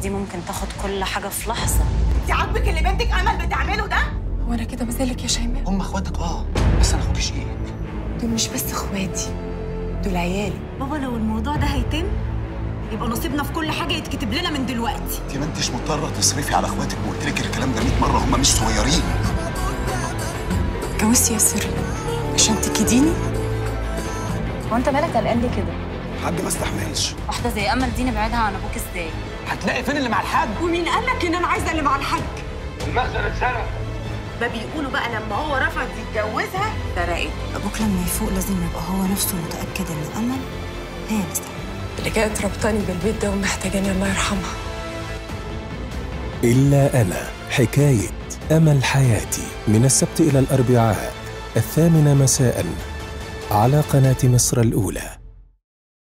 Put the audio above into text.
دي ممكن تاخد كل حاجه في لحظه انت عاجبك اللي بنتك امل بتعمله ده هو انا كده بذلك يا شيماء هم اخواتك اه بس انا اخوك شقيق دول مش بس اخواتي دول عيالي بابا لو الموضوع ده هيتم يبقى نصيبنا في كل حاجه يتكتب لنا من دلوقتي انت ما انتش مضطره تصرفي على اخواتك وقلت لك الكلام ده 100 مره هم مش صغيرين اتجوزتي يا سر عشان تكيديني هو انت مالك قلقان ليه كده حد ما استحملش واحده زي امل دي نبعدها عن ابوك ازاي هتلاقي فين اللي مع الحاج ومين قال لك ان انا عايزه اللي مع الحاج المخزن اتسرق ده بيقولوا بقى لما هو رفض يتجوزها سرقت ابوك لما يفوق لازم يبقى هو نفسه متاكد ان امل هي اللي استحملت اللي كانت ربطاني بالبيت ده ومحتاجاني الله يرحمها إلا أنا حكاية أمل حياتي من السبت إلى الأربعاء الثامنة مساء على قناة مصر الأولى